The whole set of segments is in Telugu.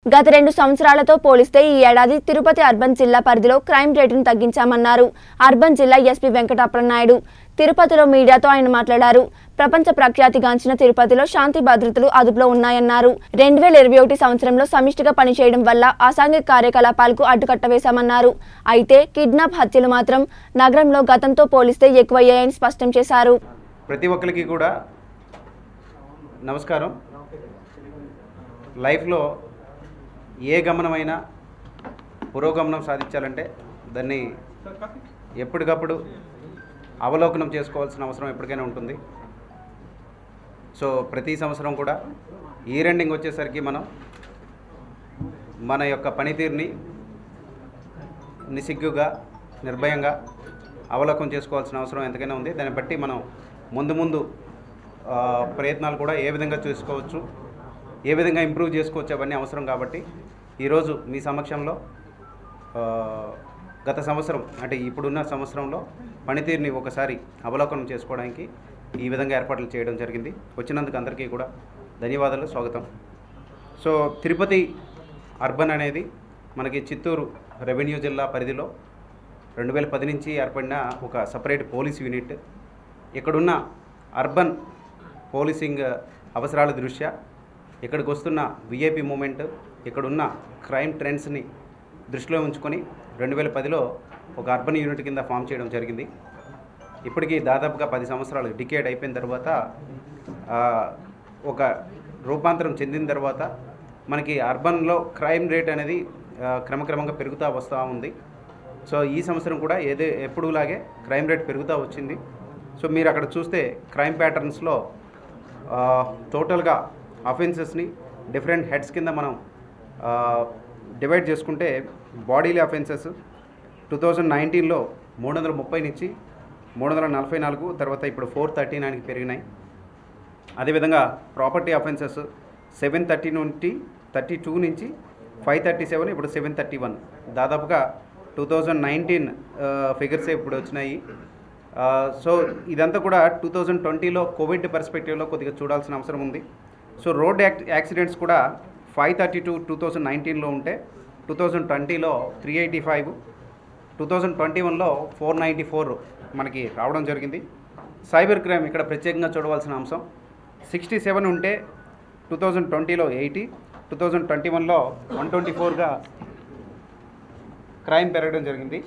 గత రెండు సంవత్సరాలతో పోలిస్తే ఈ ఏడాది తిరుపతి అర్బన్ జిల్లా పరిధిలో క్రైమ్ రేటును తగ్గించామన్నారు అర్బన్ జిల్లా ఎస్పీ వెంకటప్పలనాయుడు తిరుపతిలో మీడియాతో ఆయన మాట్లాడారు ప్రపంచ ప్రఖ్యాతిగాంచిన తిరుపతిలో శాంతి భద్రతలు అదుపులో ఉన్నాయన్నారు రెండు వేల ఇరవై ఒకటి సంవత్సరంలో సమిష్టిగా పనిచేయడం వల్ల అసాంఘిక కార్యకలాపాలకు అడ్డుకట్ట వేశామన్నారు అయితే కిడ్నాప్ హత్యలు మాత్రం నగరంలో గతంతో పోలిస్తే ఎక్కువయ్యాయని స్పష్టం చేశారు ప్రతి ఒక్కరికి కూడా నమస్కారం లైఫ్లో ఏ గమనమైనా పురోగమనం సాధించాలంటే దాన్ని ఎప్పటికప్పుడు అవలోకనం చేసుకోవాల్సిన అవసరం ఎప్పటికైనా ఉంటుంది సో ప్రతి సంవత్సరం కూడా ఈ రెండింగ్ వచ్చేసరికి మనం మన యొక్క పనితీరుని నిసిగ్గుగా నిర్భయంగా అవలోకనం చేసుకోవాల్సిన అవసరం ఎంతకైనా ఉంది దాన్ని బట్టి మనం ముందు ముందు ఆ, ప్రయత్నాలు కూడా ఏ విధంగా చేసుకోవచ్చు ఏ విధంగా ఇంప్రూవ్ చేసుకోవచ్చు అవన్నీ అవసరం కాబట్టి ఈరోజు మీ సమక్షంలో ఆ, గత సంవత్సరం అంటే ఇప్పుడున్న సంవత్సరంలో పనితీరుని ఒకసారి అవలోకనం చేసుకోవడానికి ఈ విధంగా ఏర్పాట్లు చేయడం జరిగింది వచ్చినందుకు అందరికీ కూడా ధన్యవాదాలు స్వాగతం సో తిరుపతి అర్బన్ అనేది మనకి చిత్తూరు రెవెన్యూ జిల్లా పరిధిలో రెండు వేల పది నుంచి ఏర్పడిన ఒక సపరేట్ పోలీస్ యూనిట్ ఇక్కడున్న అర్బన్ పోలీసింగ్ అవసరాల దృష్ట్యా ఇక్కడికి వస్తున్న విఐపి మూమెంట్ ఇక్కడున్న క్రైమ్ ట్రెండ్స్ని దృష్టిలో ఉంచుకొని రెండు వేల పదిలో ఒక అర్బన్ యూనిట్ కింద ఫామ్ చేయడం జరిగింది ఇప్పటికీ దాదాపుగా పది సంవత్సరాలు డికేడ్ అయిపోయిన తర్వాత ఆ, ఒక రూపాంతరం చెందిన తర్వాత మనకి అర్బన్లో క్రైమ్ రేట్ అనేది ఆ, క్రమక్రమంగా పెరుగుతూ వస్తూ ఉంది సో ఈ సంవత్సరం కూడా ఏదే ఎప్పుడులాగే క్రైమ్ రేట్ పెరుగుతూ వచ్చింది సో మీరు అక్కడ చూస్తే క్రైమ్ ప్యాటర్న్స్లో టోటల్గా అఫెన్సెస్ని డిఫరెంట్ హెడ్స్ కింద మనం డివైడ్ చేసుకుంటే బాడీలీ అఫెన్సెస్ టూ థౌజండ్ నైన్టీన్లో మూడు వందల ముప్పై నుంచి మూడు వందల నలభై నాలుగు తర్వాత ఇప్పుడు ఫోర్ థర్టీ నైన్కి పెరిగినాయి అదేవిధంగా ప్రాపర్టీ అఫెన్సెస్ సెవెన్ థర్టీ నుండి థర్టీ టూ నుంచి ఫైవ్ థర్టీ సెవెన్ ఇప్పుడు సెవెన్ థర్టీ వన్ దాదాపుగా టూ థౌజండ్ నైన్టీన్ ఫిగర్సే ఇప్పుడు వచ్చినాయి ఆ, సో ఇదంతా కూడా టూ థౌజండ్ ట్వంటీలో కోవిడ్ పర్స్పెక్టివ్లో కొద్దిగా చూడాల్సిన అవసరం ఉంది సో రోడ్ యాక్ యాక్సిడెంట్స్ కూడా five thirty two two thousand నైన్టీన్లో ఉంటే టూ థౌజండ్ ట్వంటీలో three eighty five two thousand twenty వన్లో ఫోర్ నైంటీ ఫోర్ మనకి రావడం జరిగింది సైబర్ క్రైమ్ ఇక్కడ ప్రత్యేకంగా చూడవలసిన అంశం సిక్స్టీ సెవెన్ ఉంటే టూ థౌజండ్ ట్వంటీలో ఎయిటీ టూ థౌజండ్ ట్వంటీ వన్లో వన్ ట్వంటీ ఫోర్గా క్రైమ్ పెరగడం జరిగింది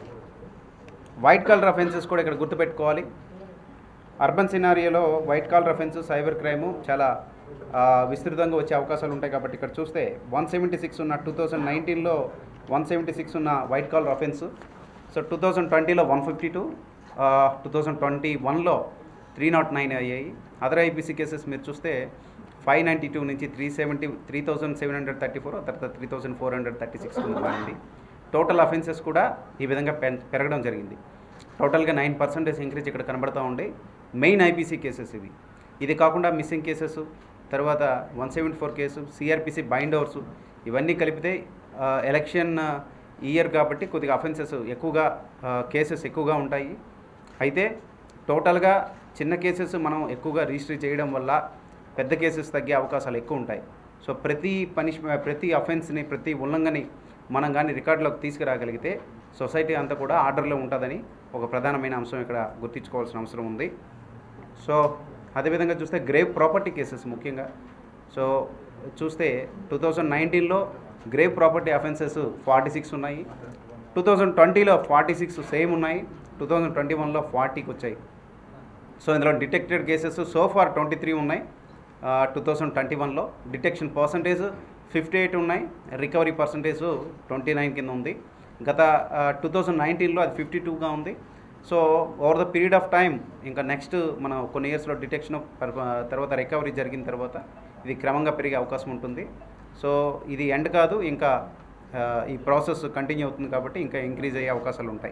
వైట్ కలర్ అఫెన్సెస్ కూడా ఇక్కడ గుర్తుపెట్టుకోవాలి అర్బన్ సినారియోలో white collar offence cyber crime చాలా ఆ, విస్తృతంగా వచ్చే అవకాశాలు ఉంటాయి కాబట్టి ఇక్కడ చూస్తే వన్ సెవెంటీ సిక్స్ ఉన్న టూ థౌజండ్ నైన్టీన్లో వన్ సెవెంటీ సిక్స్ ఉన్న white collar offence so two thousand ట్వంటీలో one fifty two two thousand twenty వన్లో త్రీ నాట్ నైన్ అయ్యాయి అదర్ ఐపీసీ కేసెస్ మీరు చూస్తే ఫైవ్ నైంటీ టూ నుంచి three seventy three thousand seven hundred thirty four తర్వాత three thousand four hundred thirty six మారింది టోటల్ అఫెన్సెస్ కూడా ఈ విధంగా పెన్- పెరగడం జరిగింది టోటల్గా నైన్ పర్సెంటేజ్ ఇంక్రీజ్ ఇక్కడ కనబడతా ఉండే మెయిన్ ఐపీసీ కేసెస్ ఇవి ఇది కాకుండా మిస్సింగ్ కేసెస్ తర్వాత one seventy four case CrPC bind overs ఇవన్నీ కలిపితే ఆ, ఎలక్షన్ ఇయర్ కాబట్టి కొద్దిగా అఫెన్సెస్ ఎక్కువగా కేసెస్ ఎక్కువగా ఉంటాయి అయితే టోటల్గా చిన్న కేసెస్ మనం ఎక్కువగా రిజిస్టర్ చేయడం వల్ల పెద్ద కేసెస్ తగ్గే అవకాశాలు ఎక్కువ ఉంటాయి సో ప్రతి పనిష్ ప్రతి అఫెన్స్ని ప్రతి ఉల్లంఘని మనం కానీ రికార్డులోకి తీసుకురాగలిగితే సొసైటీ అంతా కూడా ఆర్డర్లో ఉంటుందని ఒక ప్రధానమైన అంశం ఇక్కడ గుర్తించుకోవాల్సిన అవసరం ఉంది సో అదేవిధంగా చూస్తే గ్రేవ్ ప్రాపర్టీ కేసెస్ ముఖ్యంగా సో చూస్తే టూ థౌజండ్ నైన్టీన్లో grave property offences forty six ఉన్నాయి టూ థౌజండ్ ట్వంటీలో ఫార్టీ సిక్స్ సేమ్ ఉన్నాయి టూ థౌజండ్ ట్వంటీ వన్లో ఫార్టీకి వచ్చాయి సో ఇందులో detected cases so far twenty three ఉన్నాయి టూ థౌజండ్ ట్వంటీ వన్లో డిటెక్షన్ పర్సంటేజ్ ఫిఫ్టీ ఎయిట్ ఉన్నాయి రికవరీ పర్సంటేజ్ ట్వంటీ నైన్ కింద ఉంది గత టూ థౌజండ్ నైన్టీన్లో అది ఫిఫ్టీ టూగా ఉంది so over the period of time ఇంకా నెక్స్ట్ మనం కొన్ని ఇయర్స్లో డిటెక్షన్ తర్వాత రికవరీ జరిగిన తర్వాత ఇది క్రమంగా పెరిగే అవకాశం ఉంటుంది సో ఇది ఎండ్ కాదు ఇంకా ఆ, ఈ ప్రాసెస్ కంటిన్యూ అవుతుంది కాబట్టి ఇంకా ఇంక్రీజ్ అయ్యే అవకాశాలు ఉంటాయి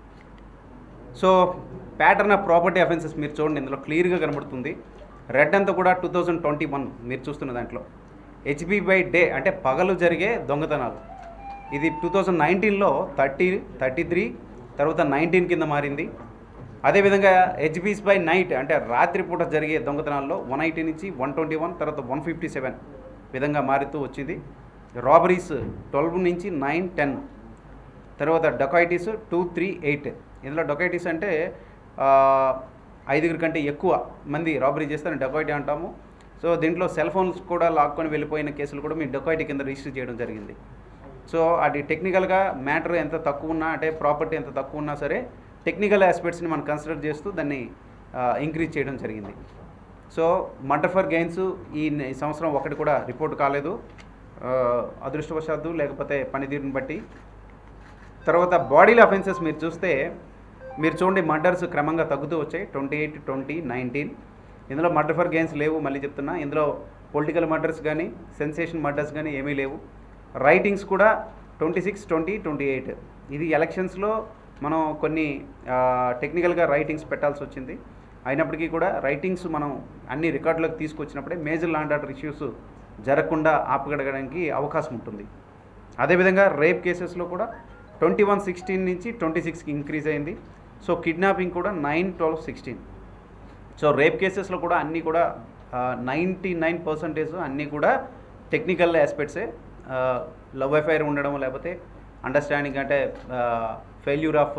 so pattern of property offences మీరు చూడండి ఇందులో క్లియర్గా కనబడుతుంది రెడ్ అంతా కూడా టూ థౌజండ్ ట్వంటీ వన్ మీరు చూస్తున్న దాంట్లో హెచ్బి బై డే అంటే పగలు జరిగే దొంగతనాలు ఇది టూ థౌజండ్ నైన్టీన్లో థర్టీ థర్టీ త్రీ తర్వాత నైన్టీన్ కింద మారింది అదేవిధంగా హెచ్బీస్ బై నైట్ అంటే రాత్రిపూట జరిగే దొంగతనాల్లో వన్ ఎయిటీ నుంచి వన్ ట్వంటీ వన్ తర్వాత వన్ ఫిఫ్టీ సెవెన్ విధంగా మారుతూ వచ్చింది రాబరీస్ ట్వెల్వ్ నుంచి నైన్ టెన్ తర్వాత డొకైటీస్ టూ త్రీ ఎయిట్ ఇందులో డొకైటీస్ అంటే ఆ, ఐదుగురు కంటే ఎక్కువ మంది రాబరీ చేస్తే డొకైటీ అంటాము సో దీంట్లో సెల్ ఫోన్స్ కూడా లాక్కొని వెళ్ళిపోయిన కేసులు కూడా మీ డొకైటీ కింద రిజిస్టర్ చేయడం జరిగింది సో అది టెక్నికల్గా మ్యాటర్ ఎంత తక్కువ ఉన్నా అంటే ప్రాపర్టీ ఎంత తక్కువ ఉన్నా సరే టెక్నికల్ ఆస్పెక్ట్స్ని మనం కన్సిడర్ చేస్తూ దాన్ని ఇంక్రీజ్ చేయడం జరిగింది సో మర్డర్ ఫర్ గెయిన్స్ ఈ న- ఈ సంవత్సరం ఒకటి కూడా రిపోర్ట్ కాలేదు ఆ, అదృష్టవశాత్తు లేకపోతే పనితీరుని బట్టి తర్వాత బాడీల అఫెన్సెస్ మీరు చూస్తే మీరు చూడండి మర్డర్స్ క్రమంగా తగ్గుతూ వచ్చాయి ట్వంటీ ఎయిట్ ట్వంటీ నైన్టీన్ ఇందులో మర్డర్ ఫర్ గెయిన్స్ లేవు మళ్ళీ చెప్తున్నా ఇందులో పొలిటికల్ మర్డర్స్ కానీ సెన్సేషన్ మర్డర్స్ కానీ ఏమీ లేవు రైటింగ్స్ కూడా twenty six twenty twenty eight ఇది ఎలక్షన్స్లో మనం కొన్ని టెక్నికల్గా రైటింగ్స్ పెట్టాల్సి వచ్చింది అయినప్పటికీ కూడా రైటింగ్స్ మనం అన్ని రికార్డులకు తీసుకొచ్చినప్పుడే మేజర్ లాండ్ ఆర్డర్ ఇష్యూస్ జరగకుండా ఆపగడగడానికి అవకాశం ఉంటుంది అదేవిధంగా రేప్ కేసెస్లో కూడా ట్వంటీ వన్ సిక్స్టీన్ నుంచి ట్వంటీ సిక్స్కి ఇంక్రీజ్ అయింది సో కిడ్నాపింగ్ కూడా nine twelve sixteen so rape కేసెస్లో కూడా అన్నీ కూడా నైంటీ నైన్ పర్సంటేజ్ అన్నీ కూడా టెక్నికల్ ఆస్పెక్ట్సే లవ్ అఫైర్ ఉండడం లేకపోతే అండర్స్టాండింగ్ అంటే failure of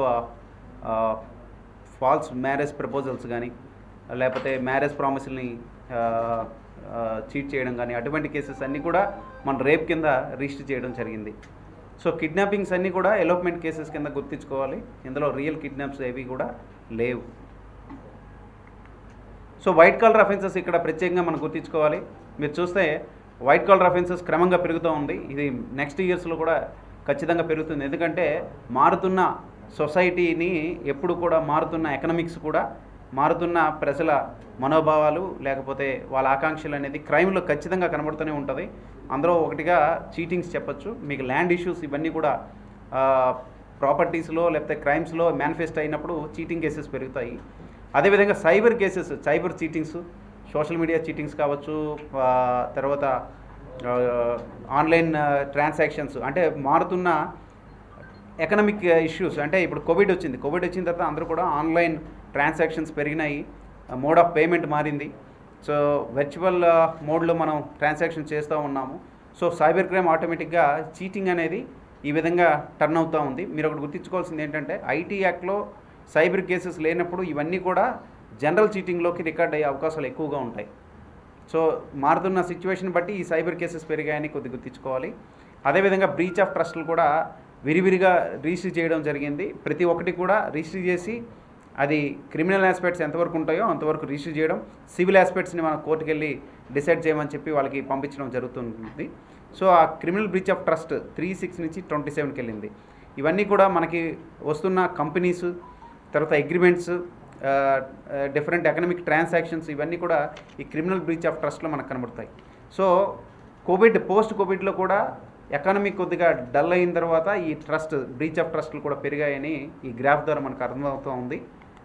false marriage proposals కానీ లేకపోతే మ్యారేజ్ ప్రామిస్ని చీట్ చేయడం కానీ అటువంటి కేసెస్ అన్నీ కూడా మన రేప్ కింద రిజిస్టర్ చేయడం జరిగింది సో కిడ్నాపింగ్స్ అన్నీ కూడా ఎలోప్మెంట్ కేసెస్ కింద గుర్తించుకోవాలి ఇందులో రియల్ కిడ్నాప్స్ ఏవి కూడా లేవు సో వైట్ కలర్ అఫెన్సెస్ ఇక్కడ ప్రత్యేకంగా మనం గుర్తించుకోవాలి మీరు చూస్తే వైట్ కలర్ అఫెన్సెస్ క్రమంగా పెరుగుతూ ఉంది ఇది నెక్స్ట్ ఇయర్స్లో కూడా ఖచ్చితంగా పెరుగుతుంది ఎందుకంటే మారుతున్న సొసైటీని ఎప్పుడు కూడా మారుతున్న ఎకనామిక్స్ కూడా మారుతున్న ప్రజల మనోభావాలు లేకపోతే వాళ్ళ ఆకాంక్షలు అనేది క్రైమ్లో ఖచ్చితంగా కనబడుతూనే ఉంటుంది అందులో ఒకటిగా చీటింగ్స్ చెప్పొచ్చు మీకు ల్యాండ్ ఇష్యూస్ ఇవన్నీ కూడా ప్రాపర్టీస్లో లేకపోతే క్రైమ్స్లో మేనిఫెస్ట్ అయినప్పుడు చీటింగ్ కేసెస్ పెరుగుతాయి అదేవిధంగా cyber cases cyber cheatings social media cheatings కావచ్చు ఆ, తర్వాత ఆన్లైన్ ట్రాన్సాక్షన్స్ అంటే మారుతున్న ఎకనామిక్ ఇష్యూస్ అంటే ఇప్పుడు కోవిడ్ వచ్చింది కోవిడ్ వచ్చిన తర్వాత అందరూ కూడా ఆన్లైన్ ట్రాన్సాక్షన్స్ పెరిగినాయి మోడ్ ఆఫ్ పేమెంట్ మారింది సో వర్చువల్ మోడ్లో మనం ట్రాన్సాక్షన్ చేస్తూ ఉన్నాము సో సైబర్ క్రైమ్ ఆటోమేటిక్గా చీటింగ్ అనేది ఈ విధంగా టర్న్ అవుతూ ఉంది మీరు ఒకటి గుర్తించుకోవాల్సింది ఏంటంటే ఐటీ యాక్ట్లో సైబర్ కేసెస్ లేనప్పుడు ఇవన్నీ కూడా జనరల్ చీటింగ్లోకి రికార్డ్ అయ్యే అవకాశాలు ఎక్కువగా ఉంటాయి సో మారుతున్న సిచ్యువేషన్ బట్టి ఈ సైబర్ కేసెస్ పెరిగాయని కొద్ది గుర్తించుకోవాలి అదేవిధంగా బ్రీచ్ ఆఫ్ ట్రస్ట్లు కూడా విరివిరిగా రిజిస్టర్ చేయడం జరిగింది ప్రతి ఒక్కటి కూడా రిజిస్టర్ చేసి అది క్రిమినల్ ఆస్పెక్ట్స్ ఎంతవరకు ఉంటాయో అంతవరకు రిజిస్టర్ చేయడం సివిల్ ఆస్పెక్ట్స్ని మనం కోర్టుకు వెళ్ళి డిసైడ్ చేయమని చెప్పి వాళ్ళకి పంపించడం జరుగుతుంది సో ఆ criminal breach of trust three six నుంచి ట్వంటీ సెవెన్కి వెళ్ళింది ఇవన్నీ కూడా మనకి వస్తున్న కంపెనీస్ తర్వాత అగ్రిమెంట్స్ డిఫరెంట్ ఎకనామిక్ ట్రాన్సాక్షన్స్ ఇవన్నీ కూడా ఈ క్రిమినల్ బ్రీచ్ ఆఫ్ ట్రస్ట్లో మనకు కనబడతాయి సో కోవిడ్ పోస్ట్ కోవిడ్లో కూడా ఎకానమీ కొద్దిగా డల్ అయిన తర్వాత ఈ ట్రస్ట్ బ్రీచ్ ఆఫ్ ట్రస్ట్లు కూడా పెరిగాయని ఈ గ్రాఫ్ ద్వారా మనకు అర్థమవుతూ ఉంది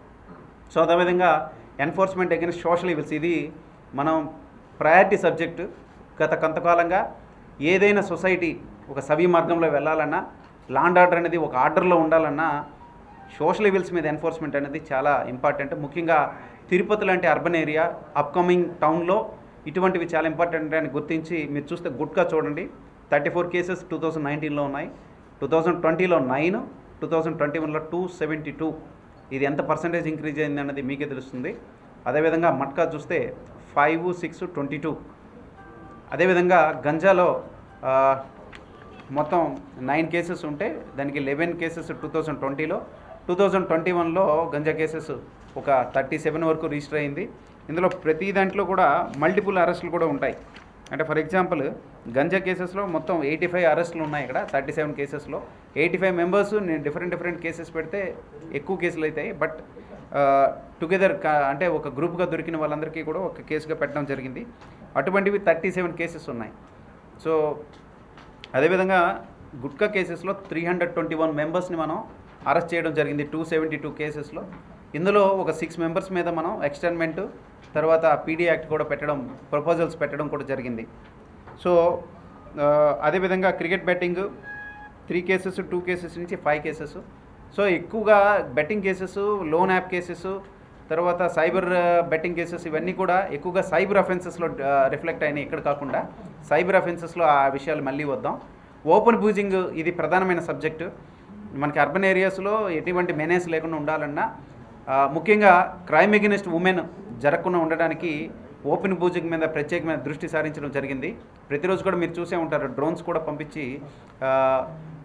సో అదేవిధంగా ఎన్ఫోర్స్మెంట్ అగైన్స్ సోషల్ ఈవిల్స్ ఇది మనం ప్రయారిటీ సబ్జెక్టు గత కొంతకాలంగా ఏదైనా సొసైటీ ఒక సవి మార్గంలో వెళ్ళాలన్నా లాండ్ ఆర్డర్ అనేది ఒక ఆర్డర్లో ఉండాలన్నా సోషల్ ఈవిల్స్ మీద ఎన్ఫోర్స్మెంట్ అనేది చాలా ఇంపార్టెంట్ ముఖ్యంగా తిరుపతి లాంటి అర్బన్ ఏరియా అప్కమింగ్ టౌన్లో ఇటువంటివి చాలా ఇంపార్టెంట్ అని గుర్తించి మీరు చూస్తే గుడ్గా చూడండి thirty four cases two thousand నైన్టీన్లో ఉన్నాయి టూ థౌజండ్ ట్వంటీలో నైన్ టూ థౌజండ్ ట్వంటీ వన్లో టూ సెవెంటీ టూ ఇది ఎంత పర్సంటేజ్ ఇంక్రీజ్ అయింది అన్నది మీకే తెలుస్తుంది అదేవిధంగా మట్కా చూస్తే ఫైవ్ సిక్స్ ట్వంటీ టూ అదేవిధంగా గంజాలో ఆ, మొత్తం నైన్ కేసెస్ ఉంటే దానికి లెవెన్ కేసెస్ టూ థౌజండ్ ట్వంటీలో టూ థౌజండ్ ట్వంటీ వన్లో గంజా కేసెస్ ఒక థర్టీ సెవెన్ వరకు రిజిస్టర్ అయింది ఇందులో ప్రతి దాంట్లో కూడా మల్టిపుల్ అరెస్టులు కూడా ఉంటాయి అంటే ఫర్ ఎగ్జాంపుల్ గంజా కేసెస్లో మొత్తం ఎయిటీ ఫైవ్ అరెస్టులు ఉన్నాయి ఇక్కడ థర్టీ సెవెన్ కేసెస్లో ఎయిటీ ఫైవ్ మెంబర్స్ నేను డిఫరెంట్ డిఫరెంట్ కేసెస్ పెడితే ఎక్కువ కేసులు అవుతాయి బట్ టుగెదర్ అంటే ఒక గ్రూప్గా దొరికిన వాళ్ళందరికీ కూడా ఒక కేసుగా పెట్టడం జరిగింది అటువంటివి థర్టీ సెవెన్ కేసెస్ ఉన్నాయి సో అదేవిధంగా గుట్కా కేసెస్లో త్రీ హండ్రెడ్ ట్వంటీ వన్ మెంబర్స్ని మనం అరెస్ట్ చేయడం జరిగింది టూ సెవెంటీ టూ కేసెస్లో ఇందులో ఒక సిక్స్ మెంబర్స్ మీద మనం ఎక్స్టర్న్మెంట్ తర్వాత పీడీ యాక్ట్ కూడా పెట్టడం ప్రపోజల్స్ పెట్టడం కూడా జరిగింది సో ఆ, అదేవిధంగా cricket betting three cases two cases నుంచి ఫైవ్ కేసెస్ సో ఎక్కువగా betting cases loan app cases తర్వాత సైబర్ బెట్టింగ్ కేసెస్ ఇవన్నీ కూడా ఎక్కువగా సైబర్ అఫెన్సెస్లో రిఫ్లెక్ట్ అయినాయి ఇక్కడ కాకుండా సైబర్ అఫెన్సెస్లో ఆ విషయాలు మళ్ళీ వద్దాం ఓపెన్ బూజింగ్ ఇది ప్రధానమైన సబ్జెక్టు మనకి అర్బన్ ఏరియాస్లో ఎటువంటి మెనేస్ లేకుండా ఉండాలన్నా ఆ, ముఖ్యంగా క్రైమ్ ఎగెనిస్ట్ ఉమెన్ జరగకుండా ఉండడానికి ఓపెన్ బూజింగ్ మీద ప్రత్యేకమైన దృష్టి సారించడం జరిగింది ప్రతిరోజు కూడా మీరు చూసే ఉంటారు డ్రోన్స్ కూడా పంపించి ఆ,